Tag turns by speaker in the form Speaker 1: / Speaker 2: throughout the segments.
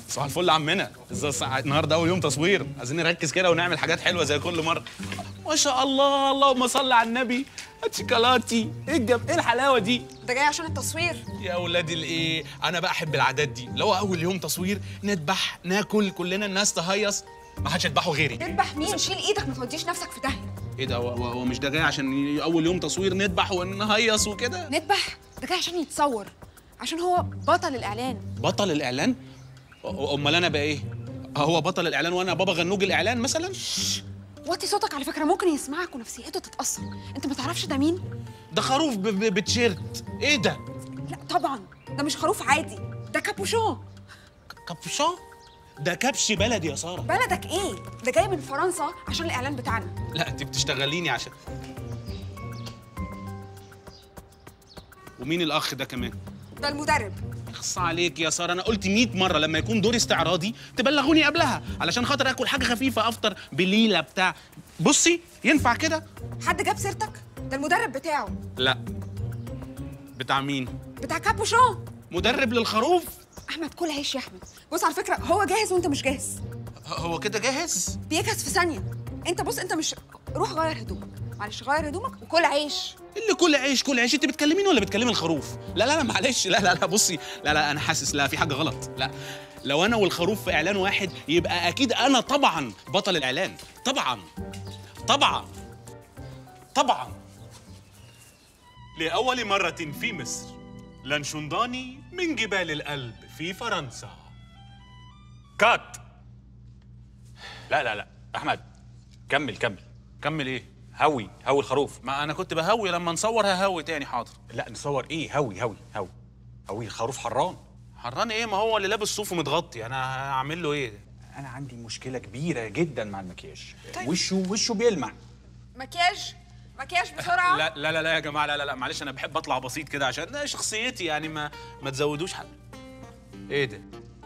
Speaker 1: صباح الفل عمنا ازاي الساعة النهارده اول يوم تصوير عايزين نركز كده ونعمل حاجات حلوه زي كل مره ما شاء الله اللهم صل على النبي شوكولاتي ايه الجم... ايه الحلاوه دي
Speaker 2: ده جاي عشان التصوير
Speaker 1: يا اولاد الايه انا بقى احب العادات دي لو اول يوم تصوير نذبح ناكل كلنا الناس تهيص ما حدش يذبحه غيري
Speaker 2: تذبح مين شيل ايدك ما توديش نفسك في داهيه
Speaker 1: ايه ده هو هو- هو مش ده جاي عشان ي- اول يوم تصوير نذبح ونهيص وكده
Speaker 2: نذبح ده جاي عشان يتصور عشان هو بطل الاعلان
Speaker 1: بطل الاعلان أ- امال انا بقى ايه هو بطل الاعلان وانا بابا غنوج الاعلان مثلا
Speaker 2: وطي صوتك على فكره ممكن يسمعك ونفسيته تتاثر انت ما تعرفش ده مين
Speaker 1: ده خروف ب- ب- بتشيرت ايه ده
Speaker 2: لا طبعا ده مش خروف عادي ده كابوشون
Speaker 1: كابوشون ده كبش بلدي يا ساره
Speaker 2: بلدك ايه ده جاي من فرنسا عشان الاعلان بتاعنا
Speaker 1: لا انت بتشتغليني عشان ومين الاخ ده كمان
Speaker 2: ده المدرب
Speaker 1: اخص عليك يا ساره انا قلت 100 مره لما يكون دوري استعراضي تبلغوني قبلها علشان خاطر اكل حاجه خفيفه افطر بليله بتاع بصي ينفع كده
Speaker 2: حد جاب سيرتك ده المدرب بتاعه
Speaker 1: لا بتاع مين
Speaker 2: بتاع كابوشون
Speaker 1: مدرب للخروف
Speaker 2: احمد كل عيش يا احمد بص على فكره هو جاهز وانت مش جاهز
Speaker 1: ه- هو كده جاهز
Speaker 2: بيجهز في ثانيه انت بص انت مش روح غير هدومك معلش غير هدومك وكل عيش
Speaker 1: اللي كل عيش كل عيش انت بتكلميني ولا بتكلمي الخروف لا لا لا معلش لا لا لا بصي لا لا انا حاسس لا في حاجه غلط لا لو انا والخروف في اعلان واحد يبقى اكيد انا طبعا بطل الاعلان طبعا طبعا طبعا
Speaker 3: لأول مرة في مصر لانشونداني من جبال الألب في فرنسا كات
Speaker 4: لا لا لا احمد كمل كمل
Speaker 1: كمل ايه
Speaker 4: هوي هوي الخروف
Speaker 1: ما انا كنت بهوي لما نصور ههوي تاني حاضر
Speaker 4: لا نصور ايه هوي هوي هوي هوي الخروف حران
Speaker 1: حران ايه ما هو اللي لابس صوف ومتغطي انا هعمل له ايه
Speaker 4: انا عندي مشكله كبيره جدا مع المكياج
Speaker 2: طيب.
Speaker 4: وشه وشه بيلمع
Speaker 2: مكياج مكياج بسرعه
Speaker 1: لا لا لا لا يا جماعه لا لا لا معلش انا بحب اطلع بسيط كده عشان ده شخصيتي يعني ما ما تزودوش حد ايه ده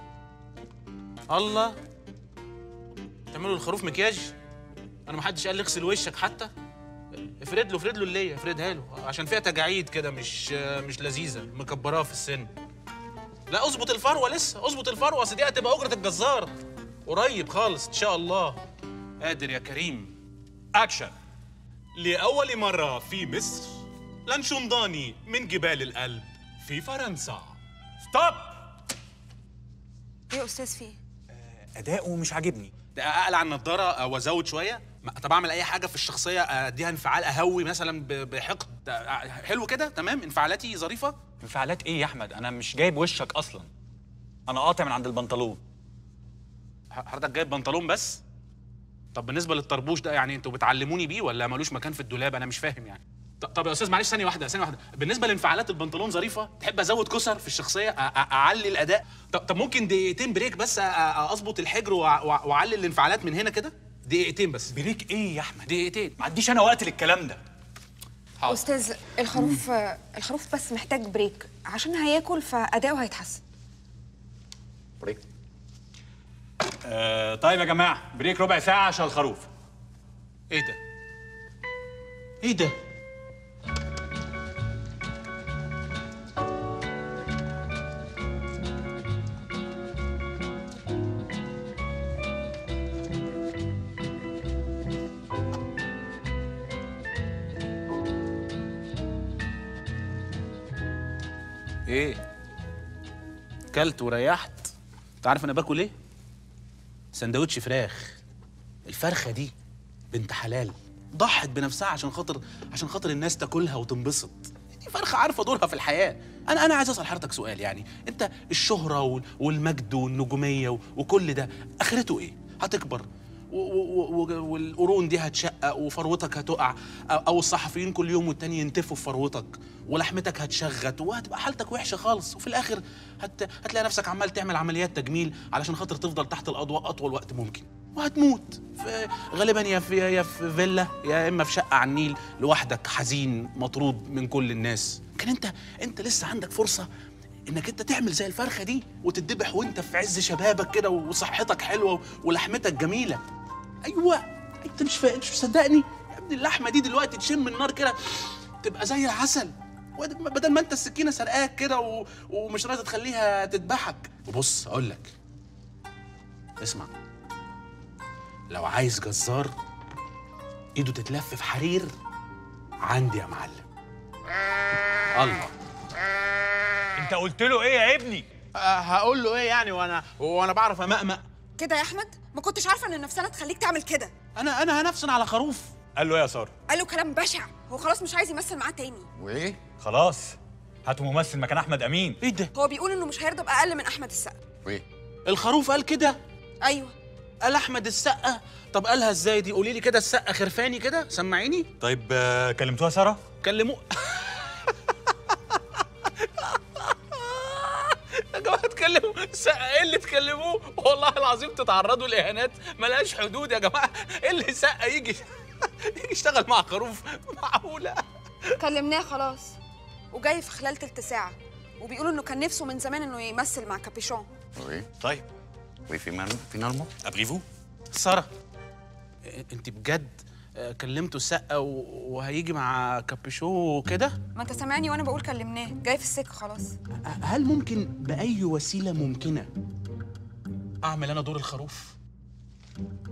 Speaker 1: الله تعملوا الخروف مكياج انا ما حدش قال لي اغسل وشك حتى افرد له افرد له اللي افردها له عشان فيها تجاعيد كده مش مش لذيذه مكبراه في السن لا اظبط الفروه لسه اظبط الفروه اصل دي هتبقى اجره الجزار قريب خالص ان شاء الله قادر يا كريم
Speaker 3: أكشن لأول مرة في مصر لانشونداني من جبال الألب في فرنسا ستوب
Speaker 2: ايه يا استاذ في إيه؟
Speaker 4: اداؤه مش عاجبني
Speaker 1: ده اقلع النضاره او ازود شويه ما- طب اعمل اي حاجه في الشخصيه اديها انفعال اهوي مثلا ب- بحقد آه، حلو كده تمام انفعالاتي ظريفه
Speaker 4: انفعالات ايه يا احمد انا مش جايب وشك اصلا انا قاطع من عند البنطلون
Speaker 1: ح- حضرتك جايب بنطلون بس طب بالنسبه للطربوش ده يعني انتوا بتعلموني بيه ولا ملوش مكان في الدولاب انا مش فاهم يعني ط- طب يا استاذ معلش ثانيه واحده ثانيه واحده بالنسبه لانفعالات البنطلون ظريفه تحب ازود كسر في الشخصيه أ- أ- اعلي الاداء طب, طب ممكن دقيقتين بريك بس أ- أ- اظبط الحجر وأ- وأ- واعلي الانفعالات من هنا كده دقيقتين بس
Speaker 4: بريك ايه يا احمد
Speaker 1: دقيقتين
Speaker 4: ما عنديش انا وقت للكلام ده
Speaker 1: حاضر.
Speaker 2: استاذ الخروف الخروف بس محتاج بريك عشان هياكل فاداؤه هيتحسن
Speaker 4: بريك آه طيب يا جماعه بريك ربع ساعه عشان الخروف
Speaker 1: ايه ده؟ ايه ده؟ ايه؟ كلت وريحت؟ انت عارف انا باكل ايه؟ سندوتش فراخ الفرخه دي بنت حلال ضحت بنفسها عشان خاطر عشان خاطر الناس تاكلها وتنبسط دي فرخه عارفه دورها في الحياه انا انا عايز اسال حضرتك سؤال يعني انت الشهره وال- والمجد والنجوميه و- وكل ده اخرته ايه هتكبر و- و- و- والقرون دي هتشقق وفروتك هتقع أو- او الصحفيين كل يوم والتاني ينتفوا في فروتك ولحمتك هتشغت وهتبقى حالتك وحشه خالص وفي الاخر هت... هتلاقي نفسك عمال تعمل عمليات تجميل علشان خاطر تفضل تحت الاضواء اطول وقت ممكن وهتموت في غالبا يا في يا في فيلا يا اما في شقه على النيل لوحدك حزين مطرود من كل الناس لكن انت انت لسه عندك فرصه انك انت تعمل زي الفرخه دي وتتذبح وانت في عز شبابك كده وصحتك حلوه ولحمتك جميله ايوه انت مش فا... مش مصدقني يا ابني اللحمه دي دلوقتي تشم النار كده تبقى زي العسل واد- بدل ما انت السكينه سرقاك كده و... ومش راضي تخليها تذبحك وبص اقول لك اسمع لو عايز جزار ايده تتلف في حرير عندي يا معلم الله
Speaker 4: انت قلت له ايه يا ابني
Speaker 1: أه هقول له ايه يعني وانا وانا بعرف امقمق
Speaker 2: كده يا احمد ما كنتش عارفه ان النفسانه تخليك تعمل كده
Speaker 1: انا انا هنفسن على خروف
Speaker 4: قال له ايه يا ساره
Speaker 2: قال له كلام بشع هو خلاص مش عايز يمثل معاه تاني
Speaker 5: وايه
Speaker 4: خلاص هاتوا ممثل مكان احمد امين
Speaker 1: ايه ده
Speaker 2: هو بيقول انه مش هيرضى باقل من احمد السقا
Speaker 5: وايه
Speaker 1: الخروف قال كده
Speaker 2: ايوه
Speaker 1: قال احمد السقا طب قالها ازاي دي قولي لي كده السقا خرفاني كده سمعيني
Speaker 4: طيب آه، كلمتوها ساره
Speaker 1: كلموه يا جماعه اتكلموا سقا ايه اللي تكلموه والله العظيم تتعرضوا لاهانات ملهاش حدود يا جماعه ايه اللي سقا يجي يجي يشتغل مع خروف معقوله
Speaker 2: كلمناه خلاص وجاي في خلال تلت ساعه وبيقولوا انه كان نفسه من زمان انه يمثل مع كابيشون
Speaker 5: وايه
Speaker 4: طيب
Speaker 5: وايه في مال فينالمون
Speaker 4: ابريفو
Speaker 1: ساره انت بجد آه، كلمتوا السقا و- وهيجي مع كابيشو كده
Speaker 2: ما انت سامعني وانا بقول كلمناه جاي في السكه خلاص
Speaker 1: هل ممكن باي وسيله ممكنه اعمل انا دور الخروف